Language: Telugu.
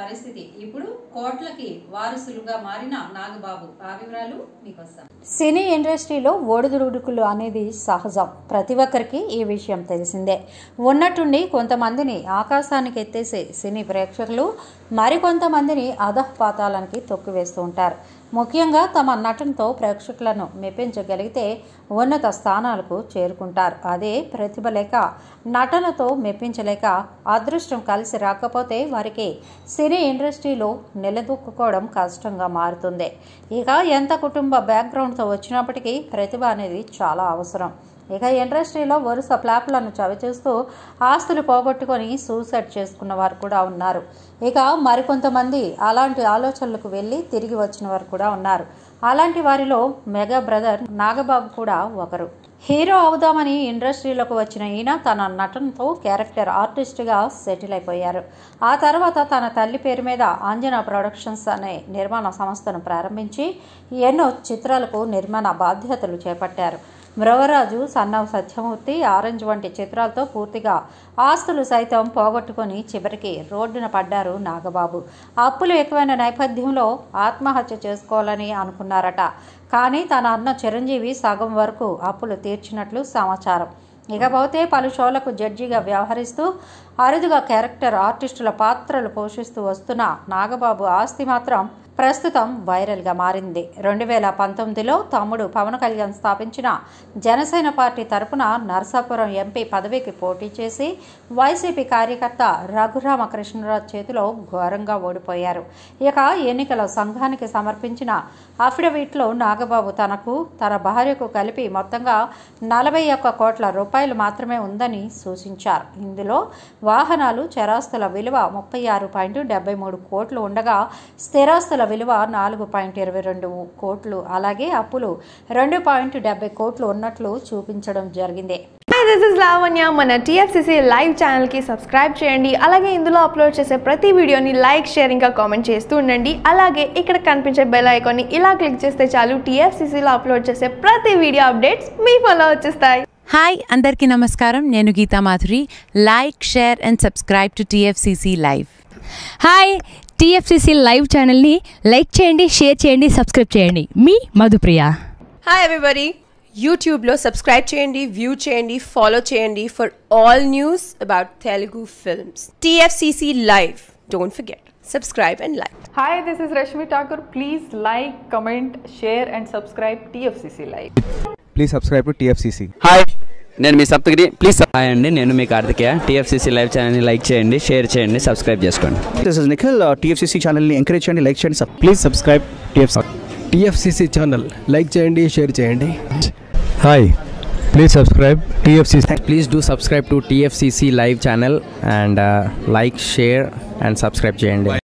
పరిస్థితి ఇప్పుడు కోట్లకి వారసులుగా మారిన నాగబాబు ఆ వివరాలు మీకోసం సినీ ఇండస్ట్రీలో ఒడిదుడుకులు అనేది సహజం ప్రతి ఒక్కరికి ఈ విషయం తెలిసిందే ఉన్నట్టుండి కొంతమందిని ఆకాశానికి ఎత్తేసే సినీ ప్రేక్షకులు మరికొంతమందిని అధఃపాతాలనికి తొక్కివేస్తూ ఉంటారు ముఖ్యంగా తమ నటనతో ప్రేక్షకులను మెప్పించగలిగితే ఉన్నత స్థానాలకు చేరుకుంటారు అదే ప్రతిభ లేక నటనతో మెప్పించలేక అదృష్టం కలిసి రాకపోతే వారికి సినీ ఇండస్ట్రీలో నిలదొక్కుకోవడం కష్టంగా మారుతుంది ఇక ఎంత కుటుంబ బ్యాక్గ్రౌండ్తో వచ్చినప్పటికీ ప్రతిభ అనేది చాలా అవసరం ఇక ఇండస్ట్రీలో వరుస ప్లాప్లను చవిచూస్తూ ఆస్తులు పోగొట్టుకొని సూసైడ్ చేసుకున్న వారు కూడా ఉన్నారు ఇక మరికొంతమంది అలాంటి ఆలోచనలకు వెళ్ళి తిరిగి వచ్చిన వారు కూడా ఉన్నారు అలాంటి వారిలో మెగా బ్రదర్ నాగబాబు కూడా ఒకరు హీరో అవుదామని ఇండస్ట్రీలోకి వచ్చిన ఈయన తన నటనతో క్యారెక్టర్ ఆర్టిస్ట్గా సెటిల్ అయిపోయారు ఆ తర్వాత తన తల్లి పేరు మీద అంజనా ప్రొడక్షన్స్ అనే నిర్మాణ సంస్థను ప్రారంభించి ఎన్నో చిత్రాలకు నిర్మాణ బాధ్యతలు చేపట్టారు మృగరాజు సన్నవ సత్యమూర్తి ఆరెంజ్ వంటి చిత్రాలతో పూర్తిగా ఆస్తులు సైతం పోగొట్టుకొని చివరికి రోడ్డున పడ్డారు నాగబాబు అప్పులు ఎక్కువైన నేపథ్యంలో ఆత్మహత్య చేసుకోవాలని అనుకున్నారట కానీ తన అన్న చిరంజీవి సగం వరకు అప్పులు తీర్చినట్లు సమాచారం ఇకపోతే పలు షోలకు జడ్జిగా వ్యవహరిస్తూ అరుదుగా క్యారెక్టర్ ఆర్టిస్టుల పాత్రలు పోషిస్తూ వస్తున్న నాగబాబు ఆస్తి మాత్రం ప్రస్తుతం వైరల్గా మారింది రెండు వేల పంతొమ్మిదిలో తమ్ముడు పవన్ కళ్యాణ్ స్థాపించిన జనసేన పార్టీ తరపున నరసాపురం ఎంపీ పదవికి పోటీ చేసి వైసీపీ కార్యకర్త రఘురామకృష్ణరాజు చేతిలో ఘోరంగా ఓడిపోయారు ఇక ఎన్నికల సంఘానికి సమర్పించిన అఫిడవిట్లో నాగబాబు తనకు తన భార్యకు కలిపి మొత్తంగా నలభై ఒక్క కోట్ల రూపాయలు మాత్రమే ఉందని సూచించారు ఇందులో వాహనాలు చరాస్తుల విలువ ముప్పై ఆరు పాయింట్ డెబ్బై మూడు కోట్లు ఉండగా స్థిరాస్తుల విలువ నాలుగు పాయింట్ ఇరవై రెండు కోట్లు అలాగే అప్పులు రెండు పాయింట్ డెబ్బై కోట్లు ఉన్నట్లు చూపించడం జరిగింది హాయ్ దిస్ ఇస్ లావణ్య మన టీఎఫ్సిసి లైవ్ ఛానల్కి సబ్స్క్రైబ్ చేయండి అలాగే ఇందులో అప్లోడ్ చేసే ప్రతి వీడియోని లైక్ షేర్ ఇంకా కామెంట్ చేస్తూ ఉండండి అలాగే ఇక్కడ కనిపించే బెల్ ఐకాన్ని ఇలా క్లిక్ చేస్తే చాలు టీఎఫ్సిసిలో అప్లోడ్ చేసే ప్రతి వీడియో అప్డేట్స్ మీ ఫోన్లో వచ్చేస్తాయి హాయ్ అందరికీ నమస్కారం నేను Geetha Madhuri like share and subscribe to TFCC live hi TFCC live ఛానల్ని లైక్ చేయండి షేర్ చేయండి సబ్స్క్రైబ్ చేయండి మీ మధుప్రియ హాయ్ ఎవ్రీబడి యూట్యూబ్లో సబ్స్క్రైబ్ చేయండి వ్యూ చేయండి ఫాలో చేయండి for all news about Telugu films TFCC live don't forget subscribe and like Hi, this is Rashmi Thakur. Please like, comment, share, and subscribe TFCC Live. Please subscribe to TFCC hi నేను మీ సప్తగిరి ప్లీజ్ హాయ్ అండి నేను మీ కార్తికేయ టీఎఫ్సీసీ లైవ్ ఛానల్ని లైక్ చేయండి షేర్ చేయండి సబ్స్క్రైబ్ చేసుకోండి దిస్ ఇస్ నిఖిల్ టీఎఫ్సిసి ఛానల్ని ఎంకరేజ్ చేయండి లైక్ చేయండి please subscribe TFC TFCC channel like చేయండి షేర్ చేయండి hi please subscribe TFCC please do subscribe to TFCC live channel and like share and subscribe చేయండి